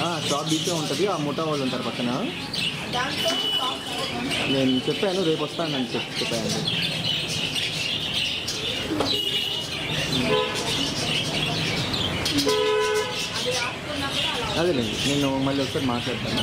shop బీచే ఉంటుంది ఆ ముఠా వాళ్ళు ఉంటారు పక్కన దాంట్లో సాఫ్ట్ నేను చెప్పాను రేపు వస్తానని చెప్పి చెప్పాను అది రాసుకున్నప్పుడు అలా అదేలేండి నేను మళ్ళీ ఒకసారి మాట్లాడతాను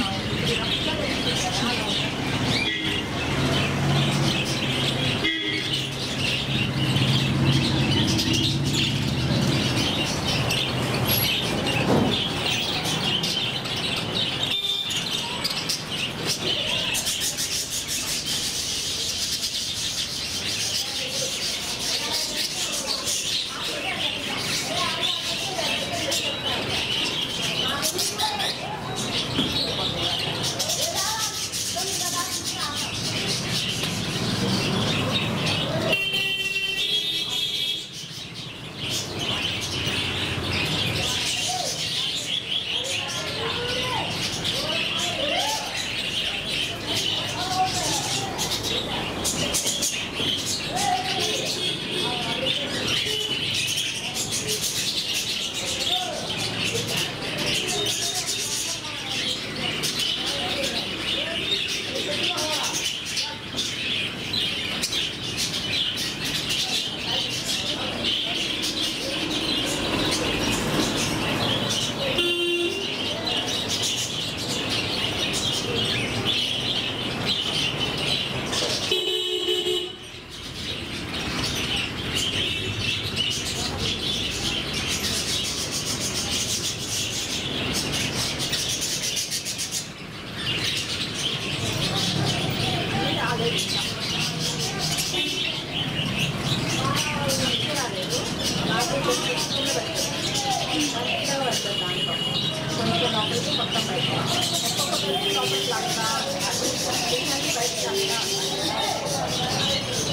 రాలేదు నాకు కొంచెం కింద పెట్టాను కింద పెడతాను దాంట్లో కొంచెం లోపలికి మొత్తం బయట ఒక్కొక్కటి లోపలికి లాగా ఏంటంటే బయట లాగా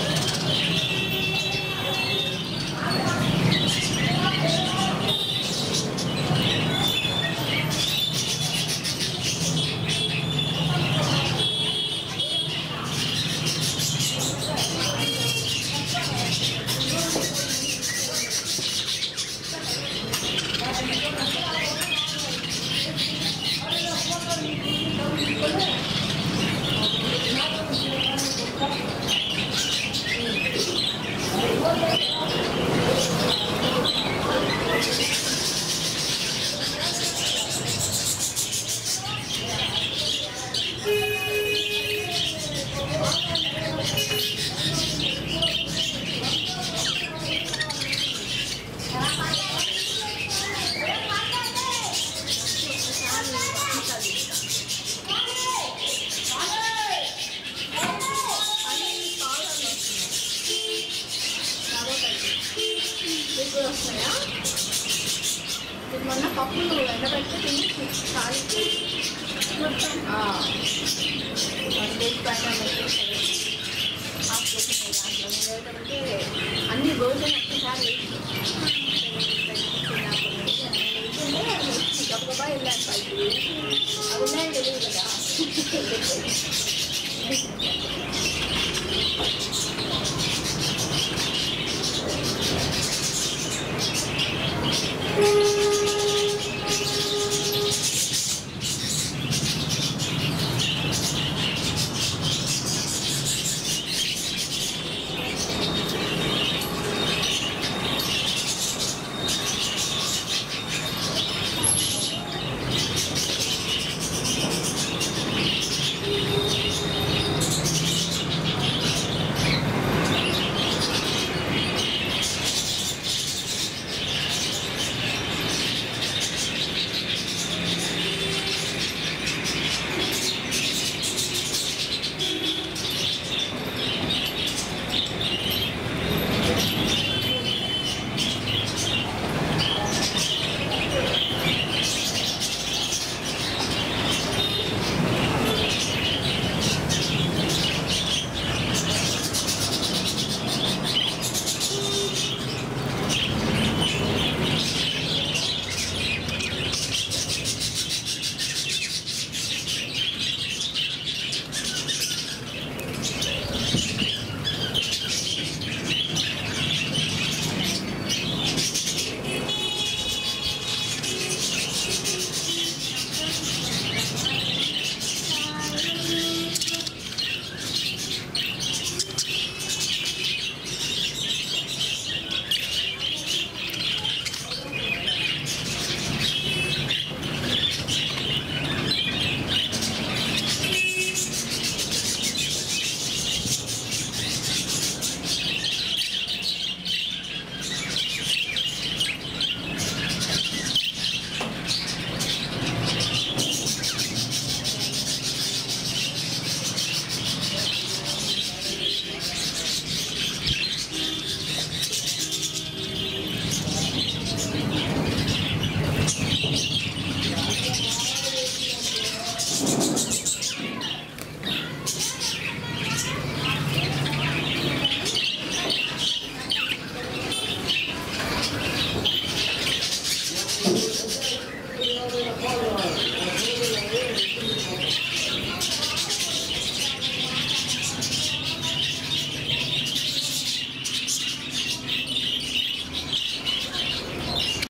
ఇప్పుడు వస్తాయా ఇది మొన్న పప్పులు ఎండబెట్టి తిని కాలికి మొత్తం వన్ డేస్ పైన హాఫ్ చేసిన దాంట్లో ఏంటంటే అన్ని రోజులు ఒక్కసారి గబగబా వెళ్ళాను పైకి అవి ఉన్నాయో తెలియదు కదా